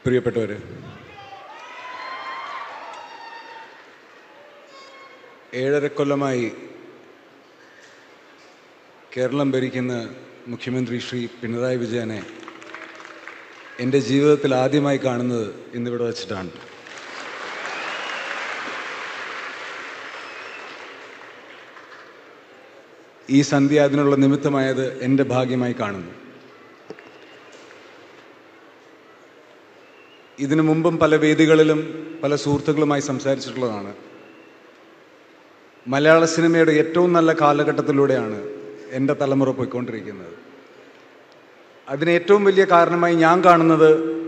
പ്രിയപ്പെട്ടവര് ഏഴര കൊല്ലമായി കേരളം ഭരിക്കുന്ന മുഖ്യമന്ത്രി ശ്രീ പിണറായി വിജയനെ എൻ്റെ ജീവിതത്തിൽ ആദ്യമായി കാണുന്നത് ഇന്നിവിടെ വച്ചിട്ടാണ് ഈ സന്ധ്യ അതിനുള്ള നിമിത്തമായത് എൻ്റെ ഭാഗ്യമായി കാണുന്നു ഇതിനു മുമ്പും പല വേദികളിലും പല സുഹൃത്തുക്കളുമായി സംസാരിച്ചിട്ടുള്ളതാണ് മലയാള സിനിമയുടെ ഏറ്റവും നല്ല കാലഘട്ടത്തിലൂടെയാണ് എൻ്റെ തലമുറ പോയിക്കൊണ്ടിരിക്കുന്നത് അതിന് ഏറ്റവും വലിയ കാരണമായി ഞാൻ കാണുന്നത്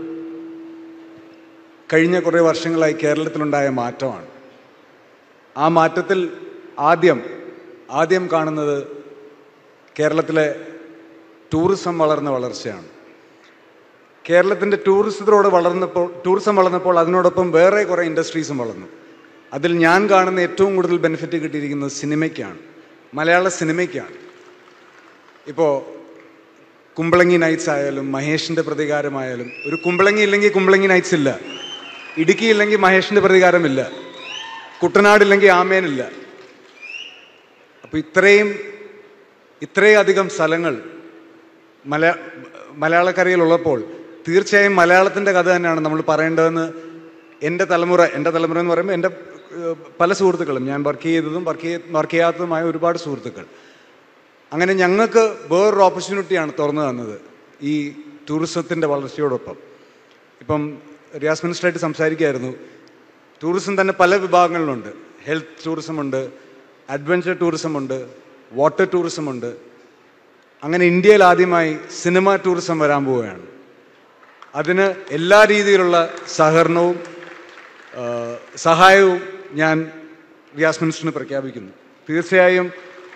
കഴിഞ്ഞ കുറേ വർഷങ്ങളായി കേരളത്തിലുണ്ടായ മാറ്റമാണ് ആ മാറ്റത്തിൽ ആദ്യം ആദ്യം കാണുന്നത് കേരളത്തിലെ ടൂറിസം വളർന്ന വളർച്ചയാണ് കേരളത്തിൻ്റെ ടൂറിസത്തിലൂടെ വളർന്നപ്പോൾ ടൂറിസം വളർന്നപ്പോൾ അതിനോടൊപ്പം വേറെ കുറേ ഇൻഡസ്ട്രീസും വളർന്നു അതിൽ ഞാൻ കാണുന്ന ഏറ്റവും കൂടുതൽ ബെനിഫിറ്റ് കിട്ടിയിരിക്കുന്നത് സിനിമയ്ക്കാണ് മലയാള സിനിമയ്ക്കാണ് ഇപ്പോൾ കുമ്പളങ്ങി നൈറ്റ്സ് ആയാലും മഹേഷിൻ്റെ പ്രതികാരമായാലും ഒരു കുമ്പളങ്ങി ഇല്ലെങ്കിൽ കുമ്പളങ്ങി നൈറ്റ്സ് ഇല്ല ഇടുക്കി ഇല്ലെങ്കിൽ മഹേഷിൻ്റെ പ്രതികാരമില്ല കുട്ടനാടില്ലെങ്കിൽ ആമേനില്ല അപ്പോൾ ഇത്രയും ഇത്രയും അധികം സ്ഥലങ്ങൾ മല മലയാളക്കരയിലുള്ളപ്പോൾ തീർച്ചയായും മലയാളത്തിൻ്റെ കഥ തന്നെയാണ് നമ്മൾ പറയേണ്ടതെന്ന് എൻ്റെ തലമുറ എൻ്റെ തലമുറ എന്ന് പറയുമ്പോൾ എൻ്റെ ഏഹ്, പല സുഹൃത്തുക്കളും ഞാൻ വർക്ക് ചെയ്തതും വർക്ക് ചെയ്യ വർക്ക് ചെയ്യാത്തതുമായ ഒരുപാട് സുഹൃത്തുക്കൾ അങ്ങനെ ഞങ്ങൾക്ക് വേറൊരു ഓപ്പർച്യൂണിറ്റിയാണ് തുറന്നു തന്നത് ഈ ടൂറിസത്തിൻ്റെ വളർച്ചയോടൊപ്പം ഇപ്പം റിയാസ് മിനിസ്റ്ററായിട്ട് സംസാരിക്കുകയായിരുന്നു ടൂറിസം തന്നെ പല വിഭാഗങ്ങളിലുണ്ട് ഹെൽത്ത് ടൂറിസം ഉണ്ട് അഡ്വഞ്ചർ ടൂറിസം ഉണ്ട് വാട്ടർ ടൂറിസം ഉണ്ട് അങ്ങനെ ഇന്ത്യയിൽ ആദ്യമായി സിനിമ ടൂറിസം വരാൻ പോവുകയാണ് അതിന് എല്ലാ രീതിയിലുള്ള സഹകരണവും ആ, സഹായവും ഞാൻ റിയാസ് മിനിസ്റ്ററിന് പ്രഖ്യാപിക്കുന്നു തീർച്ചയായും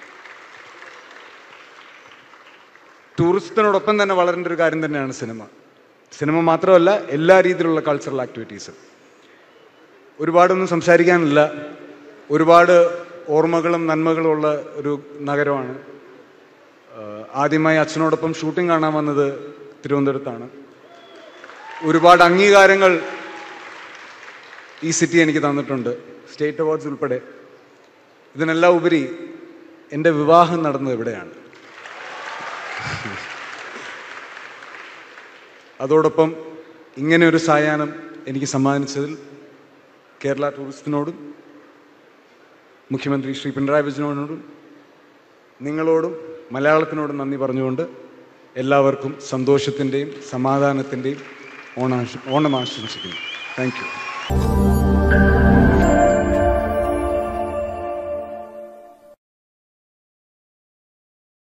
ടൂറിസത്തിനോടൊപ്പം തന്നെ വളരേണ്ട ഒരു കാര്യം തന്നെയാണ് സിനിമ സിനിമ മാത്രമല്ല എല്ലാ രീതിയിലുള്ള കൾച്ചറൽ ആക്ടിവിറ്റീസും ഒരുപാടൊന്നും സംസാരിക്കാനില്ല ഒരുപാട് ഓർമ്മകളും നന്മകളും ഉള്ള ഒരു നഗരമാണ് ആഹ് ആദ്യമായി അച്ഛനോടൊപ്പം ഷൂട്ടിംഗ് കാണാൻ വന്നത് തിരുവനന്തപുരത്താണ് ഒരുപാട് അംഗീകാരങ്ങൾ ഈ സിറ്റി എനിക്ക് തന്നിട്ടുണ്ട് സ്റ്റേറ്റ് അവാർഡ്സ് ഉൾപ്പെടെ ഇതിനെല്ലാം ഉപരി എൻ്റെ വിവാഹം നടന്നത് ഇവിടെയാണ് അതോടൊപ്പം ഇങ്ങനെ ഒരു സായാഹ്നം എനിക്ക് സമ്മാനിച്ചതിൽ കേരള ടൂറിസത്തിനോടും മുഖ്യമന്ത്രി ശ്രീ പിണറായി വിജയനോടും നിങ്ങളോടും മലയാളത്തിനോടും നന്ദി പറഞ്ഞുകൊണ്ട് എല്ലാവർക്കും സന്തോഷത്തിൻ്റെയും സമാധാനത്തിൻ്റെയും ഓണാശ ഓണം ആശംസിക്കുന്നു താങ്ക് യു